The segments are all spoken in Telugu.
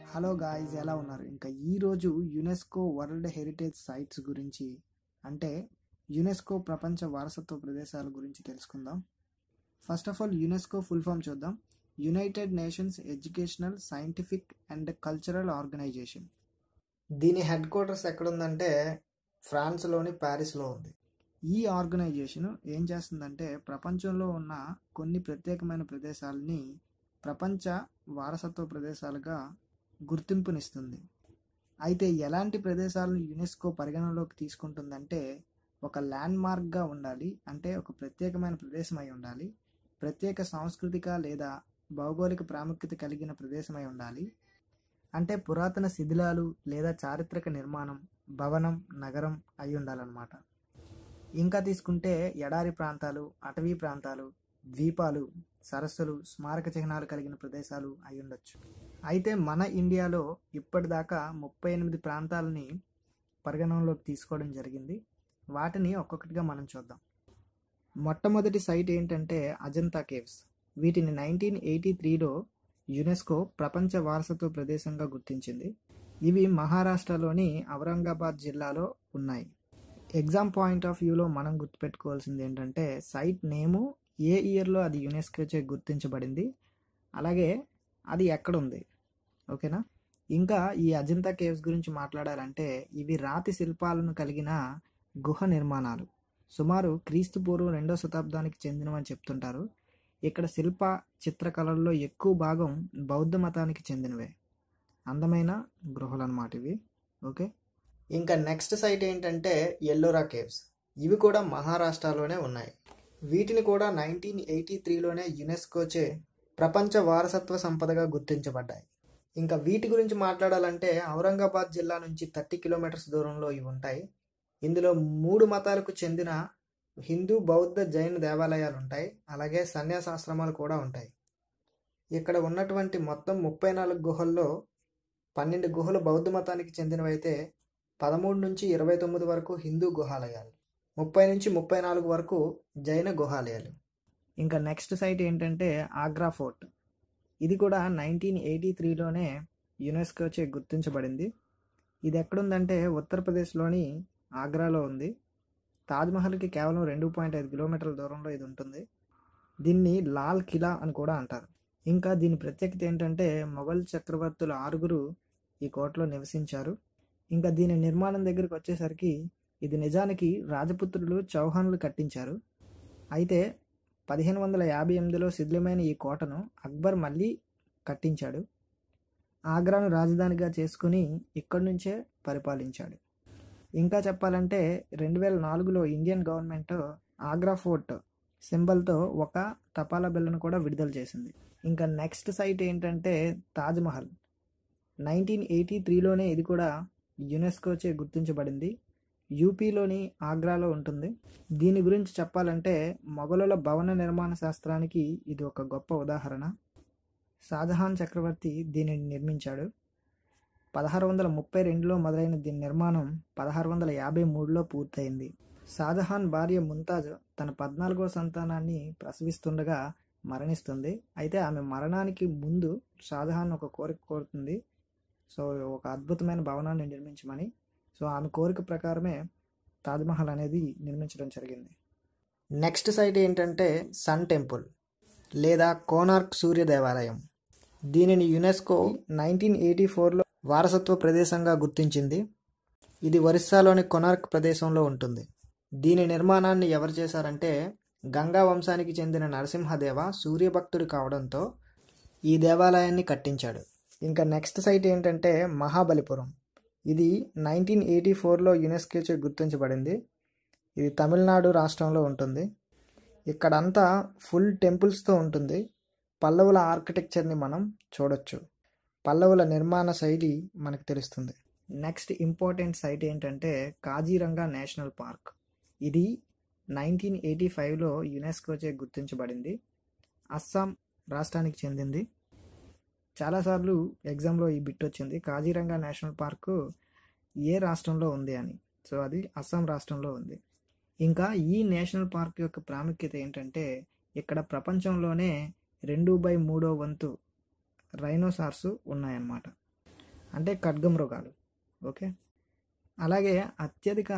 హలో గాయ్స్ ఎలా ఉన్నారు ఇంకా ఈరోజు యునెస్కో వరల్డ్ హెరిటేజ్ సైట్స్ గురించి అంటే యునెస్కో ప్రపంచ వారసత్వ ప్రదేశాల గురించి తెలుసుకుందాం first of all UNESCO full form చూద్దాం United Nations Educational Scientific and Cultural Organization దీని హెడ్ క్వార్టర్స్ ఎక్కడుందంటే ఫ్రాన్స్లోని ప్యారిస్లో ఉంది ఈ ఆర్గనైజేషన్ ఏం చేస్తుందంటే ప్రపంచంలో ఉన్న కొన్ని ప్రత్యేకమైన ప్రదేశాలని ప్రపంచ వారసత్వ ప్రదేశాలుగా గుర్తింపునిస్తుంది అయితే ఎలాంటి ప్రదేశాలను యునెస్కో పరిగణనలోకి తీసుకుంటుందంటే ఒక ల్యాండ్ మార్క్గా ఉండాలి అంటే ఒక ప్రత్యేకమైన ప్రదేశం అయి ఉండాలి ప్రత్యేక సాంస్కృతిక లేదా భౌగోళిక ప్రాముఖ్యత కలిగిన ప్రదేశమై ఉండాలి అంటే పురాతన శిథిలాలు లేదా చారిత్రక నిర్మాణం భవనం నగరం అయి ఉండాలన్నమాట ఇంకా తీసుకుంటే ఎడారి ప్రాంతాలు అటవీ ప్రాంతాలు ద్వీపాలు సరస్సులు స్మారక చిహ్నాలు కలిగిన ప్రదేశాలు అయి ఉండొచ్చు అయితే మన ఇండియాలో ఇప్పటిదాకా ముప్పై ఎనిమిది ప్రాంతాలని పరిగణనలోకి తీసుకోవడం జరిగింది వాటిని ఒక్కొక్కటిగా మనం చూద్దాం మొట్టమొదటి సైట్ ఏంటంటే అజంతా కేవ్స్ వీటిని నైన్టీన్ ఎయిటీ త్రీలో యునెస్కో ప్రపంచ వారసత్వ ప్రదేశంగా గుర్తించింది ఇవి మహారాష్ట్రలోని ఔరంగాబాద్ జిల్లాలో ఉన్నాయి ఎగ్జామ్ పాయింట్ ఆఫ్ వ్యూలో మనం గుర్తుపెట్టుకోవాల్సింది ఏంటంటే సైట్ నేము ఏ ఇయర్లో అది యునెస్కోచే గుర్తించబడింది అలాగే అది ఎక్కడ ఉంది ఓకేనా ఇంకా ఈ అజంతా కేవ్స్ గురించి మాట్లాడాలంటే ఇవి రాతి శిల్పాలను కలిగిన గుహ నిర్మాణాలు సుమారు క్రీస్తు పూర్వం రెండో శతాబ్దానికి చెందినవని చెప్తుంటారు ఇక్కడ శిల్ప చిత్రకళల్లో ఎక్కువ భాగం బౌద్ధ మతానికి చెందినవే అందమైన గృహలు అన్నమాట ఇవి ఓకే ఇంకా నెక్స్ట్ సైట్ ఏంటంటే ఎల్లోరా కేవ్స్ ఇవి కూడా మహారాష్ట్రలోనే ఉన్నాయి వీటిని కూడా నైన్టీన్ ఎయిటీ త్రీలోనే యునెస్కోచే ప్రపంచ వారసత్వ సంపదగా గుర్తించబడ్డాయి ఇంకా వీటి గురించి మాట్లాడాలంటే ఔరంగాబాద్ జిల్లా నుంచి థర్టీ కిలోమీటర్స్ దూరంలో ఇవి ఉంటాయి ఇందులో మూడు మతాలకు చెందిన హిందూ బౌద్ధ జైన దేవాలయాలు ఉంటాయి అలాగే సన్యాసాశ్రమాలు కూడా ఉంటాయి ఇక్కడ ఉన్నటువంటి మొత్తం ముప్పై నాలుగు గుహల్లో పన్నెండు గుహలు బౌద్ధ మతానికి చెందినవైతే పదమూడు నుంచి ఇరవై తొమ్మిది వరకు హిందూ గుహాలయాలు ముప్పై నుంచి ముప్పై నాలుగు వరకు జైన గుహాలయాలు ఇంకా నెక్స్ట్ సైట్ ఏంటంటే ఆగ్రా ఫోర్ట్ ఇది కూడా నైన్టీన్ ఎయిటీ త్రీలోనే యునెస్కోచే గుర్తించబడింది ఇది ఎక్కడుందంటే ఉత్తరప్రదేశ్లోని ఆగ్రాలో ఉంది తాజ్మహల్కి కేవలం రెండు పాయింట్ ఐదు కిలోమీటర్ల దూరంలో ఇది ఉంటుంది దీన్ని లాల్ కిలా అని కూడా అంటారు ఇంకా దీని ప్రత్యేకత ఏంటంటే మొఘల్ చక్రవర్తులు ఆరుగురు ఈ కోటలో నివసించారు ఇంకా దీని నిర్మాణం దగ్గరికి వచ్చేసరికి ఇది నిజానికి రాజపుత్రులు చౌహాన్లు కట్టించారు అయితే పదిహేను వందల యాభై ఎనిమిదిలో శిథిలమైన ఈ కోటను అక్బర్ మళ్ళీ కట్టించాడు ఆగ్రాను రాజధానిగా చేసుకుని ఇక్కడి నుంచే పరిపాలించాడు ఇంకా చెప్పాలంటే రెండు వేల నాలుగులో ఇండియన్ గవర్నమెంట్ ఆగ్రా ఫోర్ట్ సింబల్తో ఒక తపాలా బిల్లను కూడా విడుదల చేసింది ఇంకా నెక్స్ట్ సైట్ ఏంటంటే తాజ్మహల్ నైన్టీన్ ఎయిటీ త్రీలోనే ఇది కూడా యునెస్కోచే గుర్తించబడింది యూపీలోని ఆగ్రాలో ఉంటుంది దీని గురించి చెప్పాలంటే మొఘలుల భవన నిర్మాణ శాస్త్రానికి ఇది ఒక గొప్ప ఉదాహరణ షాజహాన్ చక్రవర్తి దీనిని నిర్మించాడు పదహారు వందల ముప్పై రెండులో మొదలైన దీని నిర్మాణం పదహారు వందల యాభై మూడులో పూర్తయింది షాజహాన్ భార్య ముంతాజ్ తన పద్నాలుగో సంతానాన్ని ప్రసవిస్తుండగా మరణిస్తుంది అయితే ఆమె మరణానికి ముందు షాజహాన్ ఒక కోరిక కోరుతుంది సో ఒక అద్భుతమైన భవనాన్ని నిర్మించమని సో ఆమె కోరిక ప్రకారమే తాజ్మహల్ అనేది నిర్మించడం జరిగింది నెక్స్ట్ సైట్ ఏంటంటే సన్ టెంపుల్ లేదా కోనార్క్ సూర్య దేవాలయం దీనిని యునెస్కో నైన్టీన్ ఎయిటీ ఫోర్లో వారసత్వ ప్రదేశంగా గుర్తించింది ఇది ఒరిస్సాలోని కొనార్క్ ప్రదేశంలో ఉంటుంది దీని నిర్మాణాన్ని ఎవరు చేశారంటే గంగా వంశానికి చెందిన నరసింహదేవ సూర్యభక్తుడు కావడంతో ఈ దేవాలయాన్ని కట్టించాడు ఇంకా నెక్స్ట్ సైట్ ఏంటంటే మహాబలిపురం ఇది నైన్టీన్ ఎయిటీ ఫోర్లో యునెస్కోచే గుర్తించబడింది ఇది తమిళనాడు రాష్ట్రంలో ఉంటుంది ఇక్కడంతా ఫుల్ టెంపుల్స్తో ఉంటుంది పల్లవుల ఆర్కిటెక్చర్ని మనం చూడొచ్చు పల్లవుల నిర్మాణ శైలి మనకు తెలుస్తుంది నెక్స్ట్ ఇంపార్టెంట్ సైట్ ఏంటంటే కాజీరంగా నేషనల్ పార్క్ ఇది నైన్టీన్ ఎయిటీ ఫైవ్లో యునెస్కోచే గుర్తించబడింది అస్సాం రాష్ట్రానికి చెందింది చాలాసార్లు ఎగ్జామ్లో ఈ బిట్ వచ్చింది కాజీరంగా నేషనల్ పార్కు ఏ రాష్ట్రంలో ఉంది అని సో అది అస్సాం రాష్ట్రంలో ఉంది ఇంకా ఈ నేషనల్ పార్క్ యొక్క ప్రాముఖ్యత ఏంటంటే ఇక్కడ ప్రపంచంలోనే రెండు బై మూడో వంతు రైనోసార్స్ ఉన్నాయన్నమాట అంటే ఖడ్గమృగాలు ఓకే అలాగే అత్యధిక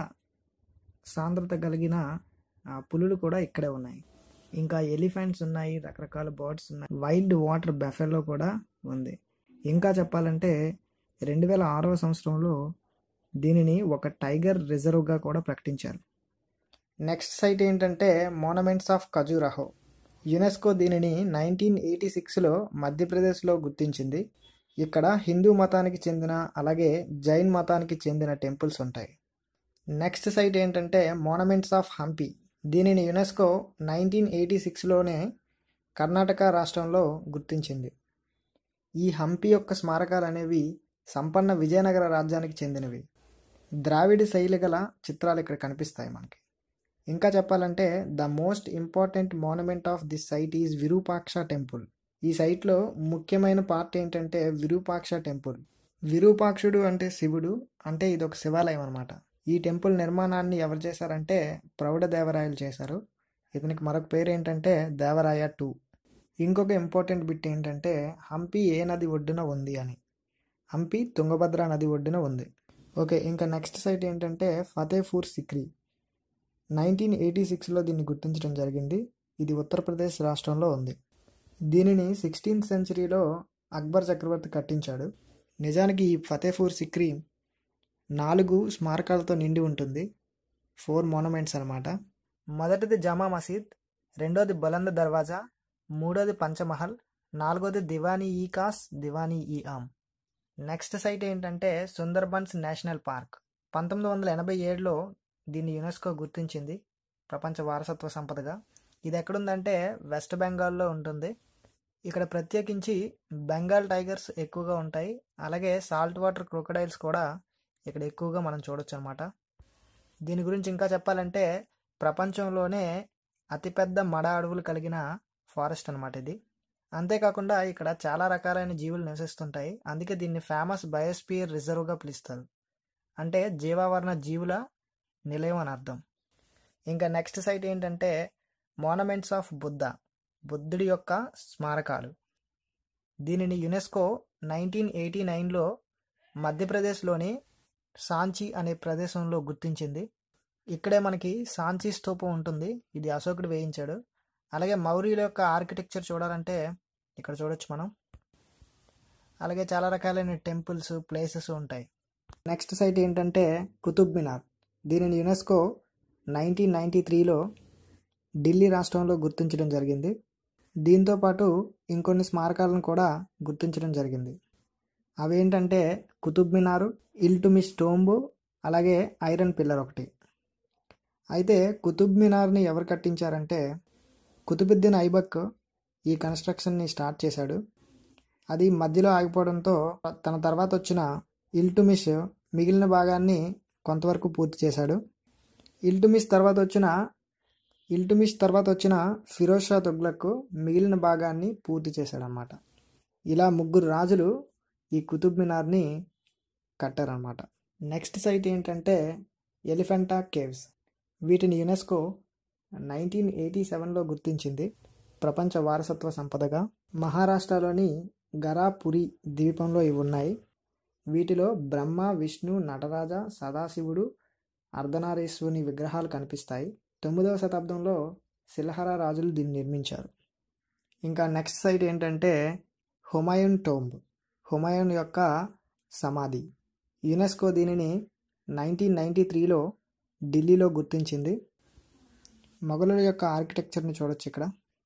సాంద్రత కలిగిన ఆ, పులులు కూడా ఇక్కడే ఉన్నాయి ఇంకా ఎలిఫెంట్స్ ఉన్నాయి రకరకాల బర్డ్స్ ఉన్నాయి వైల్డ్ వాటర్ బెఫెలో కూడా ఉంది ఇంకా చెప్పాలంటే రెండు వేల ఆరవ సంవత్సరంలో దీనిని ఒక టైగర్ రిజర్వ్గా కూడా ప్రకటించారు నెక్స్ట్ సైట్ ఏంటంటే మోనమెంట్స్ ఆఫ్ ఖజురాహో యునెస్కో దీనిని నైన్టీన్ ఎయిటీ సిక్స్లో మధ్యప్రదేశ్లో గుర్తించింది ఇక్కడ హిందూ మతానికి చెందిన అలాగే జైన్ మతానికి చెందిన టెంపుల్స్ ఉంటాయి నెక్స్ట్ సైట్ ఏంటంటే మోనమెంట్స్ ఆఫ్ హంపి దీనిని యునెస్కో నైన్టీన్ ఎయిటీ సిక్స్లోనే కర్ణాటక రాష్ట్రంలో గుర్తించింది ఈ హంపి యొక్క స్మారకాలు అనేవి సంపన్న విజయనగర రాజ్యానికి చెందినవి ద్రావిడ శైలి గల చిత్రాలు ఇక్కడ కనిపిస్తాయి మనకి ఇంకా చెప్పాలంటే the most important monument of this site is Virupaksha temple ఈ సైట్లో ముఖ్యమైన పార్ట్ ఏంటంటే విరూపాక్ష టెంపుల్ విరూపాక్షుడు అంటే శివుడు అంటే ఇది ఒక శివాలయం అనమాట ఈ టెంపుల్ నిర్మాణాన్ని ఎవరు చేశారంటే ప్రౌఢ దేవరాయలు చేశారు ఇతనికి మరొక పేరు ఏంటంటే దేవరాయ టూ ఇంకొక ఇంపార్టెంట్ బిట్ ఏంటంటే హంపి ఏ నది ఒడ్డున ఉంది అని హంపి తుంగభద్ర నది ఒడ్డున ఉంది ఓకే ఇంకా నెక్స్ట్ సైట్ ఏంటంటే ఫతేపూర్ సిక్రీ నైన్టీన్ ఎయిటీ సిక్స్లో దీన్ని గుర్తించడం జరిగింది ఇది ఉత్తరప్రదేశ్ రాష్ట్రంలో ఉంది దీనిని సిక్స్టీన్త్ సెంచరీలో అక్బర్ చక్రవర్తి కట్టించాడు నిజానికి ఈ ఫతేపూర్ సిక్రీ నాలుగు స్మారకాలతో నిండి ఉంటుంది ఫోర్ మోనమెంట్స్ అనమాట మొదటిది జమా మసీద్ రెండోది బులంద్ దర్వాజా మూడోది పంచమహల్ నాలుగోది దివానీ ఈ కాస్ దివానీ ఈ ఆమ్ నెక్స్ట్ సైట్ ఏంటంటే సుందర్బన్స్ నేషనల్ పార్క్ పంతొమ్మిది వందల ఎనభై ఏడులో దీన్ని యునెస్కో గుర్తించింది ప్రపంచ వారసత్వ సంపదగా ఇది ఎక్కడుందంటే వెస్ట్ బెంగాల్లో ఉంటుంది ఇక్కడ ప్రత్యేకించి బెంగాల్ టైగర్స్ ఎక్కువగా ఉంటాయి అలాగే సాల్ట్ వాటర్ క్రొకడైల్స్ కూడా ఇక్కడ ఎక్కువగా మనం చూడొచ్చు అనమాట దీని గురించి ఇంకా చెప్పాలంటే ప్రపంచంలోనే అతిపెద్ద మడ అడవులు కలిగిన ఫారెస్ట్ అనమాట ఇది అంతేకాకుండా ఇక్కడ చాలా రకాలైన జీవులు నివసిస్తుంటాయి అందుకే దీన్ని ఫేమస్ బయోస్పియర్ రిజర్వ్గా పిలుస్తారు అంటే జీవావరణ జీవుల నిలయం అని అర్థం ఇంకా నెక్స్ట్ సైట్ ఏంటంటే మోనమెంట్స్ ఆఫ్ బుద్ధ బుద్ధుడి యొక్క స్మారకాలు దీనిని యునెస్కో నైన్టీన్ ఎయిటీ నైన్లో మధ్యప్రదేశ్లోని సాంచి అనే ప్రదేశంలో గుర్తించింది ఇక్కడే మనకి సాంచి స్తూపం ఉంటుంది ఇది అశోకుడు వేయించాడు అలాగే మౌర్యుల యొక్క ఆర్కిటెక్చర్ చూడాలంటే ఇక్కడ చూడొచ్చు మనం అలాగే చాలా రకాలైన టెంపుల్స్ ప్లేసెస్ ఉంటాయి నెక్స్ట్ సైట్ ఏంటంటే కుతుబ్ మినార్ దీనిని యునెస్కో నైన్టీన్ నైంటీ త్రీలో ఢిల్లీ రాష్ట్రంలో గుర్తించడం జరిగింది దీంతో పాటు ఇంకొన్ని స్మారకాలను కూడా గుర్తించడం జరిగింది అవేంటంటే కుతుబ్ మినారు ఇల్టుమిస్ టోంబు అలాగే ఐరన్ పిల్లర్ ఒకటి అయితే కుతుబ్ మినార్ని ఎవరు కట్టించారంటే కుతుబుద్దీన్ ఐబక్ ఈ కన్స్ట్రక్షన్ని స్టార్ట్ చేశాడు అది మధ్యలో ఆగిపోవడంతో తన తర్వాత వచ్చిన ఇల్టుమిష్ మిగిలిన భాగాన్ని కొంతవరకు పూర్తి చేశాడు ఇల్టుమిష్ తర్వాత వచ్చిన ఇల్టుమిష్ తర్వాత వచ్చిన ఫిరోజ్ షా తుగ్లక్ మిగిలిన భాగాన్ని పూర్తి చేశాడనమాట ఇలా ముగ్గురు రాజులు ఈ కుతుబ్ మినార్ని కట్టారనమాట నెక్స్ట్ సైట్ ఏంటంటే ఎలిఫెంటా కేవ్స్ వీటిని యునెస్కో నైన్టీన్ ఎయిటీ సెవెన్లో గుర్తించింది ప్రపంచ వారసత్వ సంపదగా మహారాష్ట్రలోని గరాపురి ద్వీపంలో ఇవి ఉన్నాయి వీటిలో బ్రహ్మ విష్ణు నటరాజ సదాశివుడు అర్ధనారీశ్వరుని విగ్రహాలు కనిపిస్తాయి తొమ్మిదవ శతాబ్దంలో శిలహర రాజులు దీన్ని నిర్మించారు ఇంకా నెక్స్ట్ సైట్ ఏంటంటే హుమాయూన్ టోంబ్ హుమాయూన్ యొక్క సమాధి యునెస్కో దీనిని నైన్టీన్ నైంటీ త్రీలో ఢిల్లీలో గుర్తించింది మొఘలుల యొక్క ఆర్కిటెక్చర్ని చూడొచ్చు ఇక్కడ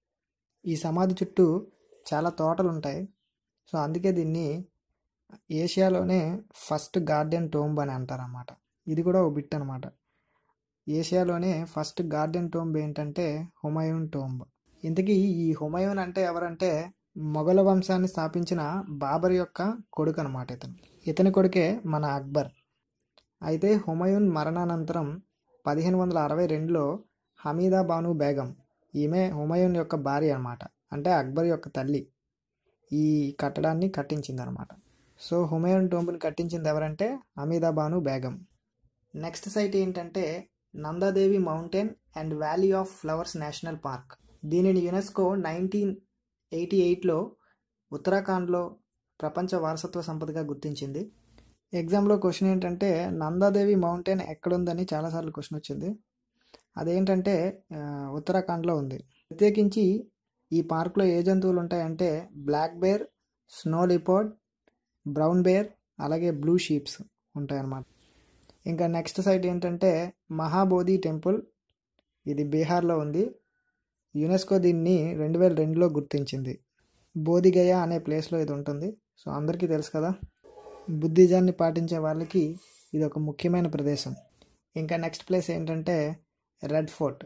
ఈ సమాధి చుట్టూ చాలా తోటలు ఉంటాయి సో అందుకే దీన్ని ఏషియాలోనే ఫస్ట్ గార్డెన్ టోంబ్ అని అంటారన్నమాట ఇది కూడా ఒక బిట్ అనమాట ఏషియాలోనే ఫస్ట్ గార్డెన్ టోంబ్ ఏంటంటే హుమాయూన్ టోంబ్ ఇంతకీ ఈ హుమాయూన్ అంటే ఎవరంటే మొఘల వంశాన్ని స్థాపించిన బాబర్ యొక్క కొడుకు అనమాట ఇతను ఇతని కొడుకే మన అక్బర్ అయితే హుమాయూన్ మరణానంతరం పదిహేను వందల అరవై రెండులో హమీదా బాను బేగం ఈమె హుమాయూన్ యొక్క భార్య అనమాట అంటే అక్బర్ యొక్క తల్లి ఈ కట్టడాన్ని కట్టించింది అనమాట సో హుమాయూన్ టోంబుని కట్టించింది ఎవరంటే హమీదా బాను బేగం నెక్స్ట్ సైట్ ఏంటంటే Nanda Devi mountain and valley of flowers national park దీనిని యునెస్కో నైన్టీన్ ఎయిటీ ఎయిట్లో ఉత్తరాఖండ్లో ప్రపంచ వారసత్వ సంపదగా గుర్తించింది ఎగ్జామ్లో క్వశ్చన్ ఏంటంటే నందాదేవి మౌంటైన్ ఎక్కడుందని చాలాసార్లు క్వశ్చన్ వచ్చింది అదేంటంటే ఆ, ఉత్తరాఖండ్లో ఉంది ప్రత్యేకించి ఈ పార్క్లో ఏ జంతువులు ఉంటాయంటే black bear snow leopard brown bear అలాగే బ్లూ షీప్స్ ఉంటాయన్నమాట ఇంకా నెక్స్ట్ సైట్ ఏంటంటే మహాబోధి టెంపుల్ ఇది బీహార్లో ఉంది యునెస్కో దీన్ని రెండు వేల రెండులో గుర్తించింది బోధిగయ అనే ప్లేస్లో ఇది ఉంటుంది సో అందరికీ తెలుసు కదా బుద్ధిజాన్ని పాటించే వాళ్ళకి ఇది ఒక ముఖ్యమైన ప్రదేశం ఇంకా నెక్స్ట్ ప్లేస్ ఏంటంటే రెడ్ ఫోర్ట్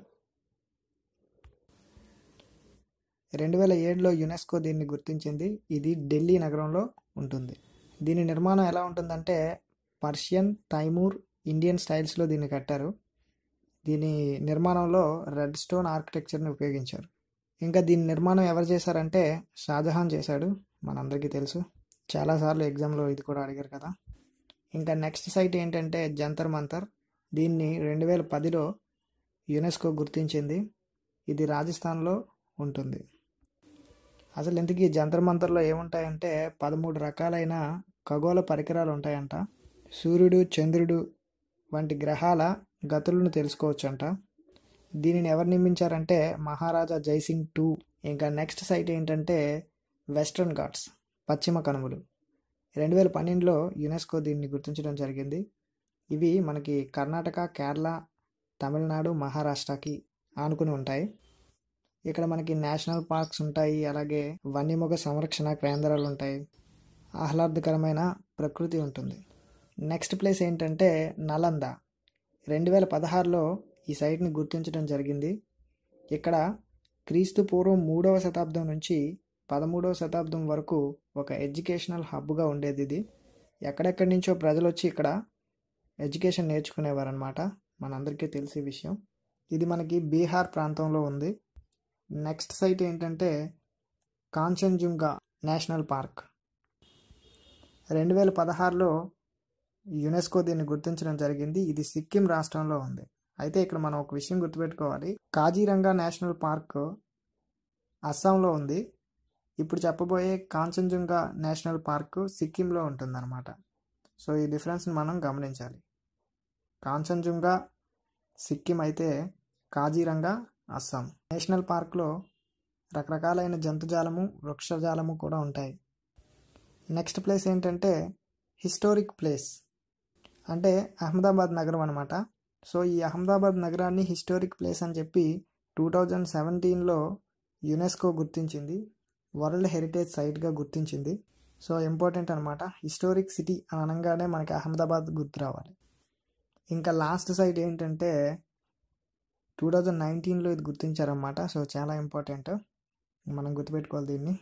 రెండు వేల ఏడులో యునెస్కో దీన్ని గుర్తించింది ఇది ఢిల్లీ నగరంలో ఉంటుంది దీని నిర్మాణం ఎలా ఉంటుందంటే పర్షియన్ తైమూర్ ఇండియన్ స్టైల్స్లో దీన్ని కట్టారు దీని నిర్మాణంలో రెడ్ స్టోన్ ఆర్కిటెక్చర్ని ఉపయోగించారు ఇంకా దీని నిర్మాణం ఎవరు చేశారంటే షాజహాన్ చేశాడు మనందరికీ తెలుసు చాలాసార్లు ఎగ్జామ్లో ఇది కూడా అడిగారు కదా ఇంకా నెక్స్ట్ సైట్ ఏంటంటే జంతర్ మంతర్ దీన్ని రెండు వేల పదిలో యునెస్కో గుర్తించింది ఇది రాజస్థాన్లో ఉంటుంది అసలు ఇంతకీ జంతర్ మంతర్లో ఏముంటాయంటే పదమూడు రకాలైన ఖగోళ పరికరాలు ఉంటాయంట సూర్యుడు చంద్రుడు వంటి గ్రహాల గతులను తెలుసుకోవచ్చంట దీనిని ఎవరు నిర్మించారంటే మహారాజా జైసింగ్ టూ ఇంకా నెక్స్ట్ సైట్ ఏంటంటే వెస్ట్రన్ ఘాట్స్ పశ్చిమ కనుమలు రెండు వేల పన్నెండులో యునెస్కో దీన్ని గుర్తించడం జరిగింది ఇవి మనకి కర్ణాటక కేరళ తమిళనాడు మహారాష్ట్రకి ఆనుకుని ఉంటాయి ఇక్కడ మనకి నేషనల్ పార్క్స్ ఉంటాయి అలాగే వన్యమృగ సంరక్షణ కేంద్రాలు ఉంటాయి ఆహ్లాదకరమైన ప్రకృతి ఉంటుంది నెక్స్ట్ ప్లేస్ ఏంటంటే నలంద రెండు వేల పదహారులో ఈ సైట్ని గుర్తించడం జరిగింది ఇక్కడ క్రీస్తు పూర్వం మూడవ శతాబ్దం నుంచి పదమూడవ శతాబ్దం వరకు ఒక ఎడ్యుకేషనల్ హబ్గా ఉండేది ఇది ఎక్కడెక్కడి నుంచో ప్రజలు వచ్చి ఇక్కడ ఎడ్యుకేషన్ నేర్చుకునేవారనమాట మనందరికీ తెలిసే విషయం ఇది మనకి బీహార్ ప్రాంతంలో ఉంది నెక్స్ట్ సైట్ ఏంటంటే కాంచన్జుంగా నేషనల్ పార్క్ రెండు వేల పదహారులో యునెస్కో దీన్ని గుర్తించడం జరిగింది ఇది సిక్కిం రాష్ట్రంలో ఉంది అయితే ఇక్కడ మనం ఒక విషయం గుర్తుపెట్టుకోవాలి కాజీరంగా నేషనల్ పార్క్ అస్సాంలో ఉంది ఇప్పుడు చెప్పబోయే కాంచన్జుంగా నేషనల్ పార్క్ సిక్కింలో ఉంటుందన్నమాట సో ఈ డిఫరెన్స్ని మనం గమనించాలి కాంచన్జుంగా సిక్కిం అయితే కాజీరంగా అస్సాం నేషనల్ పార్క్లో రకరకాలైన జంతుజాలము వృక్షజాలము కూడా ఉంటాయి నెక్స్ట్ ప్లేస్ ఏంటంటే హిస్టారిక్ ప్లేస్ అంటే అహ్మదాబాద్ నగరం అనమాట సో ఈ అహ్మదాబాద్ నగరాన్ని హిస్టారిక్ ప్లేస్ అని చెప్పి టూ థౌజండ్ సెవెంటీన్లో యునెస్కో గుర్తించింది వరల్డ్ హెరిటేజ్ సైట్గా గుర్తించింది సో ఇంపార్టెంట్ అనమాట హిస్టారిక్ సిటీ అని అనగానే మనకి అహ్మదాబాద్ గుర్తు రావాలి ఇంకా లాస్ట్ సైట్ ఏంటంటే టూ థౌజండ్ నైన్టీన్లో ఇది గుర్తించారన్నమాట సో చాలా ఇంపార్టెంట్ మనం గుర్తుపెట్టుకోవాలి దీన్ని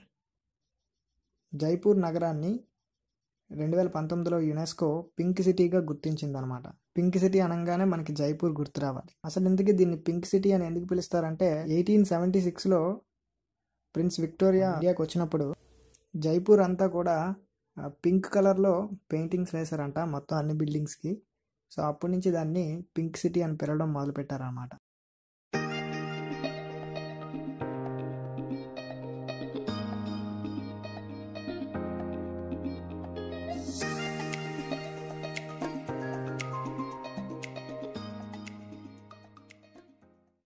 జైపూర్ నగరాన్ని రెండు వేల పంతొమ్మిదిలో యునెస్కో పింక్ సిటీగా గుర్తించిందనమాట పింక్ సిటీ అనగానే మనకి జైపూర్ గుర్తు రావాలి అసలు ఇందుకే దీన్ని పింక్ సిటీ అని ఎందుకు పిలుస్తారంటే ఎయిటీన్ సెవెంటీ సిక్స్లో ప్రిన్స్ విక్టోరియా ఇండియాకి వచ్చినప్పుడు జైపూర్ అంతా కూడా పింక్ కలర్లో పెయింటింగ్స్ వేశారంట మొత్తం అన్ని బిల్డింగ్స్కి సో అప్పటి నుంచి దాన్ని పింక్ సిటీ అని పిలవడం మొదలుపెట్టారనమాట